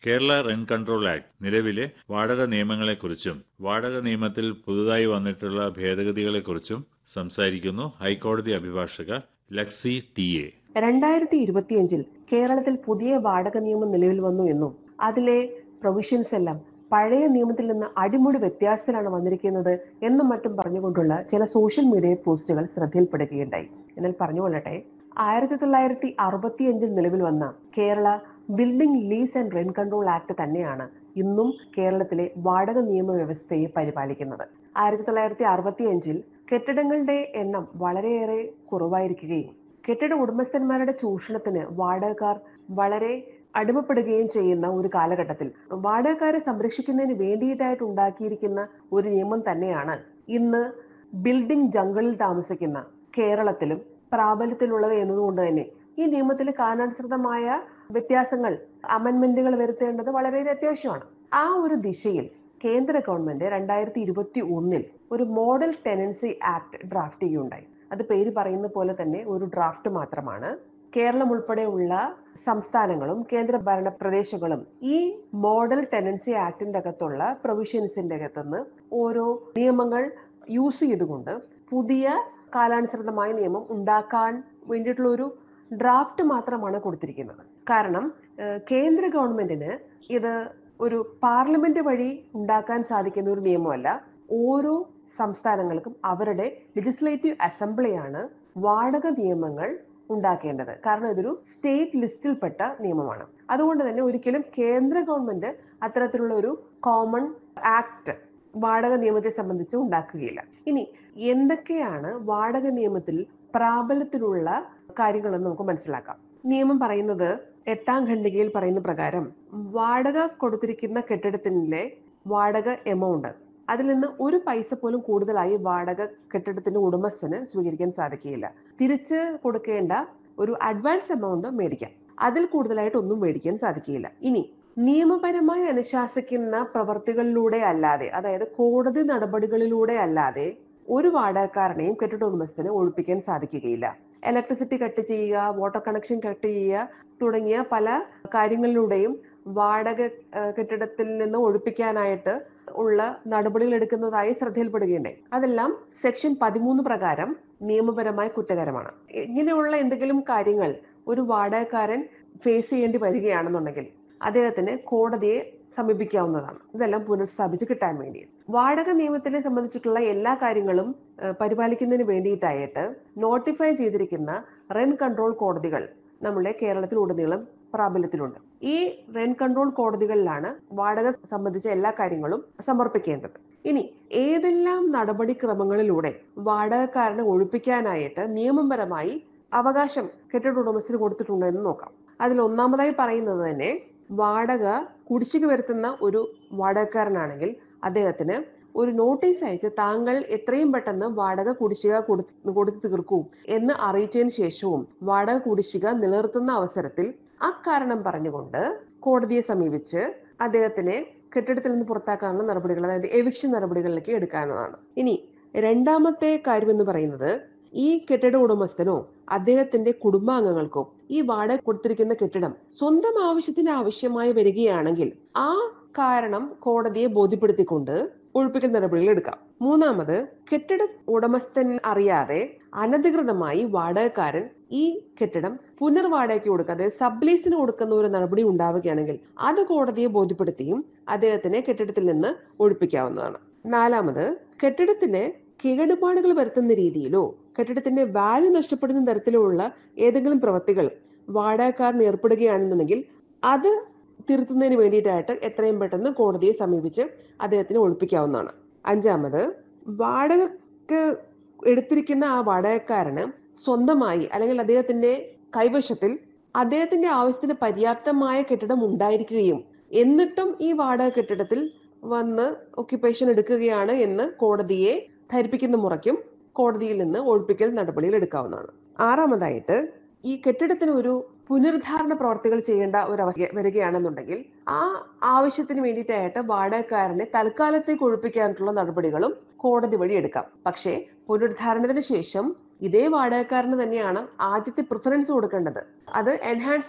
Kerala rent control act നിലവിലെ വാടക നിയമങ്ങളെക്കുറിച്ചും വാടക നിയമത്തിൽ പുതുതായി വന്നിട്ടുള്ള ഭേദഗതികളെക്കുറിച്ചും സംസാരിക്കുന്നു ഹൈക്കോടതി അഭിഭാഷക ലക്സി ടി എ രണ്ടായിരത്തി ഇരുപത്തിയഞ്ചിൽ കേരളത്തിൽ പുതിയ വാടക നിയമം നിലവിൽ വന്നു എന്നും അതിലെ പ്രൊവിഷൻസ് എല്ലാം പഴയ നിയമത്തിൽ നിന്ന് അടിമുടി വ്യത്യാസത്തിലാണ് വന്നിരിക്കുന്നത് എന്നും മറ്റും പറഞ്ഞുകൊണ്ടുള്ള ചില സോഷ്യൽ മീഡിയ പോസ്റ്റുകൾ ശ്രദ്ധയിൽപ്പെടുകയുണ്ടായി എന്നാൽ പറഞ്ഞുകൊള്ളട്ടെ ആയിരത്തി തൊള്ളായിരത്തി അറുപത്തിയഞ്ചിൽ നിലവിൽ വന്ന Kerala building lease and rent control act തന്നെയാണ് ഇന്നും കേരളത്തിലെ വാടക നിയമ വ്യവസ്ഥയെ പരിപാലിക്കുന്നത് ആയിരത്തി തൊള്ളായിരത്തി അറുപത്തിയഞ്ചിൽ കെട്ടിടങ്ങളുടെ എണ്ണം വളരെയേറെ കുറവായിരിക്കുകയും കെട്ടിട ഉടമസ്ഥന്മാരുടെ ചൂഷണത്തിന് വാടകക്കാർ വളരെ അടിമപ്പെടുകയും ചെയ്യുന്ന ഒരു കാലഘട്ടത്തിൽ വാടകക്കാരെ സംരക്ഷിക്കുന്നതിന് വേണ്ടിയിട്ടായിട്ട് ഉണ്ടാക്കിയിരിക്കുന്ന ഒരു നിയമം തന്നെയാണ് ഇന്ന് ബിൽഡിംഗ് ജംഗിളിൽ താമസിക്കുന്ന കേരളത്തിലും പ്രാബല്യത്തിലുള്ളത് എന്നതുകൊണ്ട് തന്നെ ഈ നിയമത്തിൽ കാലാനുസൃതമായ വ്യത്യാസങ്ങൾ അമെന്മെന്റുകൾ വരുത്തേണ്ടത് വളരെ അത്യാവശ്യമാണ് ആ ഒരു ദിശയിൽ കേന്ദ്ര ഗവൺമെന്റ് രണ്ടായിരത്തി ഇരുപത്തി ഒന്നിൽ ഒരു മോഡൽ ടെനൻസി ആക്ട് ഡ്രാഫ്റ്റ് ചെയ്യുകയുണ്ടായി അത് പേര് പറയുന്ന പോലെ തന്നെ ഒരു ഡ്രാഫ്റ്റ് മാത്രമാണ് കേരളം ഉൾപ്പെടെയുള്ള സംസ്ഥാനങ്ങളും കേന്ദ്ര ഭരണ പ്രദേശങ്ങളും ഈ മോഡൽ ടെനൻസി ആക്ടിന്റെ അകത്തുള്ള പ്രൊവിഷൻസിന്റെ അകത്തുനിന്ന് ഓരോ നിയമങ്ങൾ യൂസ് ചെയ്തുകൊണ്ട് പുതിയ കാലാനുസൃതമായ നിയമം ഉണ്ടാക്കാൻ വേണ്ടിയിട്ടുള്ള ഒരു ഡ്രാഫ്റ്റ് മാത്രമാണ് കൊടുത്തിരിക്കുന്നത് കാരണം കേന്ദ്ര ഗവൺമെന്റിന് ഇത് ഒരു പാർലമെന്റ് വഴി ഉണ്ടാക്കാൻ സാധിക്കുന്ന ഒരു നിയമമല്ല ഓരോ സംസ്ഥാനങ്ങൾക്കും അവരുടെ ലെജിസ്ലേറ്റീവ് അസംബ്ലിയാണ് വാടക നിയമങ്ങൾ ഉണ്ടാക്കേണ്ടത് കാരണം ഇതൊരു സ്റ്റേറ്റ് ലിസ്റ്റിൽപ്പെട്ട നിയമമാണ് അതുകൊണ്ട് തന്നെ ഒരിക്കലും കേന്ദ്ര ഗവൺമെന്റ് അത്തരത്തിലുള്ള ഒരു കോമൺ ആക്ട് വാടക നിയമത്തെ സംബന്ധിച്ച് ഉണ്ടാക്കുകയില്ല ഇനി എന്തൊക്കെയാണ് വാടക നിയമത്തിൽ പ്രാബല്യത്തിലുള്ള കാര്യങ്ങളെന്ന് നമുക്ക് മനസ്സിലാക്കാം നിയമം പറയുന്നത് എട്ടാം ഖണ്ഡികയിൽ പറയുന്ന പ്രകാരം വാടക കൊടുത്തിരിക്കുന്ന കെട്ടിടത്തിലെ വാടക എമൗണ്ട് അതിൽ നിന്ന് ഒരു പൈസ പോലും കൂടുതലായി വാടക കെട്ടിടത്തിന്റെ ഉടമസ്ഥന് സ്വീകരിക്കാൻ സാധിക്കുകയില്ല തിരിച്ച് കൊടുക്കേണ്ട ഒരു അഡ്വാൻസ് എമൗണ്ട് മേടിക്കാം അതിൽ കൂടുതലായിട്ട് ഒന്നും മേടിക്കാൻ സാധിക്കുകയില്ല ഇനി നിയമപരമായി അനുശാസിക്കുന്ന പ്രവർത്തികളിലൂടെ അല്ലാതെ അതായത് കോടതി നടപടികളിലൂടെ അല്ലാതെ ഒരു വാടകക്കാരനെയും കെട്ടിട ഉടമസ്ഥന് ഒഴിപ്പിക്കാൻ സാധിക്കുകയില്ല ഇലക്ട്രിസിറ്റി കട്ട് ചെയ്യുക വാട്ടർ കണക്ഷൻ കട്ട് ചെയ്യുക തുടങ്ങിയ പല കാര്യങ്ങളിലൂടെയും വാടക കെട്ടിടത്തിൽ നിന്ന് ഒഴിപ്പിക്കാനായിട്ട് ഉള്ള നടപടികൾ എടുക്കുന്നതായി ശ്രദ്ധയിൽപ്പെടുകയുണ്ടായി അതെല്ലാം സെക്ഷൻ പതിമൂന്ന് പ്രകാരം നിയമപരമായി കുറ്റകരമാണ് ഇങ്ങനെയുള്ള എന്തെങ്കിലും കാര്യങ്ങൾ ഒരു വാടകക്കാരൻ ഫേസ് ചെയ്യേണ്ടി വരികയാണെന്നുണ്ടെങ്കിൽ അദ്ദേഹത്തിന് കോടതിയെ സമീപിക്കാവുന്നതാണ് ഇതെല്ലാം പുനഃസ്ഥാപിച്ച് കിട്ടാൻ വേണ്ടി വാടക നിയമത്തിനെ സംബന്ധിച്ചിട്ടുള്ള എല്ലാ കാര്യങ്ങളും പരിപാലിക്കുന്നതിന് വേണ്ടിയിട്ടായിട്ട് നോട്ടിഫൈ ചെയ്തിരിക്കുന്ന റെന്റ് കൺട്രോൾ കോടതികൾ നമ്മുടെ കേരളത്തിൽ ഉടനീളം പ്രാബല്യത്തിലുണ്ട് ഈ റെന്റ് കൺട്രോൾ കോടതികളിലാണ് വാടക സംബന്ധിച്ച എല്ലാ കാര്യങ്ങളും സമർപ്പിക്കേണ്ടത് ഇനി ഏതെല്ലാം നടപടിക്രമങ്ങളിലൂടെ വാടകക്കാരനെ ഒഴിപ്പിക്കാനായിട്ട് നിയമപരമായി അവകാശം കെട്ടിട ഉടമസ്ഥന് കൊടുത്തിട്ടുണ്ട് എന്ന് നോക്കാം അതിൽ ഒന്നാമതായി പറയുന്നത് തന്നെ വാടക കുടിശ്ശിക വരുത്തുന്ന ഒരു വാടകക്കാരനാണെങ്കിൽ അദ്ദേഹത്തിന് ഒരു നോട്ടീസ് അയച്ച് താങ്കൾ എത്രയും പെട്ടെന്ന് വാടക കുടിശ്ശിക കൊടുത്തു തീർക്കൂ എന്ന് അറിയിച്ചതിന് ശേഷവും വാടക കുടിശ്ശിക നിലനിർത്തുന്ന അവസരത്തിൽ അക്കാരണം പറഞ്ഞുകൊണ്ട് കോടതിയെ സമീപിച്ച് അദ്ദേഹത്തിനെ കെട്ടിടത്തിൽ നിന്ന് പുറത്താക്കാനുള്ള നടപടികൾ അതായത് എവിക്ഷൻ നടപടികളിലേക്ക് എടുക്കാവുന്നതാണ് ഇനി രണ്ടാമത്തെ കാര്യം എന്ന് പറയുന്നത് ഈ കെട്ടിട ഉടമസ്ഥനോ അദ്ദേഹത്തിന്റെ കുടുംബാംഗങ്ങൾക്കോ ഈ വാടക കൊടുത്തിരിക്കുന്ന കെട്ടിടം സ്വന്തം ആവശ്യത്തിന് ആവശ്യമായി വരികയാണെങ്കിൽ ആ കാരണം കോടതിയെ ബോധ്യപ്പെടുത്തിക്കൊണ്ട് ഒഴിപ്പിക്കൽ നടപടികൾ എടുക്കാം മൂന്നാമത് കെട്ടിട ഉടമസ്ഥൻ അറിയാതെ അനധികൃതമായി വാടകക്കാരൻ ഈ കെട്ടിടം പുനർവാടകയ്ക്ക് കൊടുക്കുക അതായത് സബ്ലീസിന് കൊടുക്കുന്ന ഒരു നടപടി ഉണ്ടാവുകയാണെങ്കിൽ അത് കോടതിയെ ബോധ്യപ്പെടുത്തിയും അദ്ദേഹത്തിനെ കെട്ടിടത്തിൽ നിന്ന് ഒഴിപ്പിക്കാവുന്നതാണ് നാലാമത് കെട്ടിടത്തിന് കേടുപാടുകൾ വരുത്തുന്ന രീതിയിലോ കെട്ടിടത്തിന്റെ വാല്യൂ നഷ്ടപ്പെടുന്ന തരത്തിലുള്ള ഏതെങ്കിലും പ്രവൃത്തികൾ വാടകക്കാരന് ഏർപ്പെടുകയാണെന്നുണ്ടെങ്കിൽ അത് തിരുത്തുന്നതിന് വേണ്ടിയിട്ടായിട്ട് എത്രയും പെട്ടെന്ന് കോടതിയെ സമീപിച്ച് അദ്ദേഹത്തിന് ഒഴിപ്പിക്കാവുന്നതാണ് അഞ്ചാമത് വാടകക്ക് എടുത്തിരിക്കുന്ന ആ വാടകക്കാരന് സ്വന്തമായി അല്ലെങ്കിൽ അദ്ദേഹത്തിന്റെ കൈവശത്തിൽ അദ്ദേഹത്തിന്റെ ആവശ്യത്തിന് പര്യാപ്തമായ കെട്ടിടം ഉണ്ടായിരിക്കുകയും എന്നിട്ടും ഈ വാടക കെട്ടിടത്തിൽ വന്ന് ഒക്യുപ്പേഷൻ എടുക്കുകയാണ് എന്ന് കോടതിയെ ധരിപ്പിക്കുന്ന മുറയ്ക്കും കോടതിയിൽ നിന്ന് ഒഴിപ്പിക്കൽ നടപടികൾ എടുക്കാവുന്നതാണ് ആറാമതായിട്ട് ഈ കെട്ടിടത്തിന് ഒരു പുനരുദ്ധാരണ പ്രവർത്തികൾ ചെയ്യേണ്ട ഒരു അവസ്ഥ വരികയാണെന്നുണ്ടെങ്കിൽ ആ ആവശ്യത്തിന് വേണ്ടിയിട്ടായിട്ട് വാടകക്കാരനെ തൽക്കാലത്തേക്ക് ഒഴിപ്പിക്കാനുള്ള നടപടികളും കോടതി വഴി എടുക്കാം പക്ഷേ പുനരുദ്ധാരണത്തിന് ശേഷം ഇതേ വാടകക്കാരന് തന്നെയാണ് ആദ്യത്തെ പ്രിഫറൻസ് കൊടുക്കേണ്ടത് അത് എൻഹാൻസ്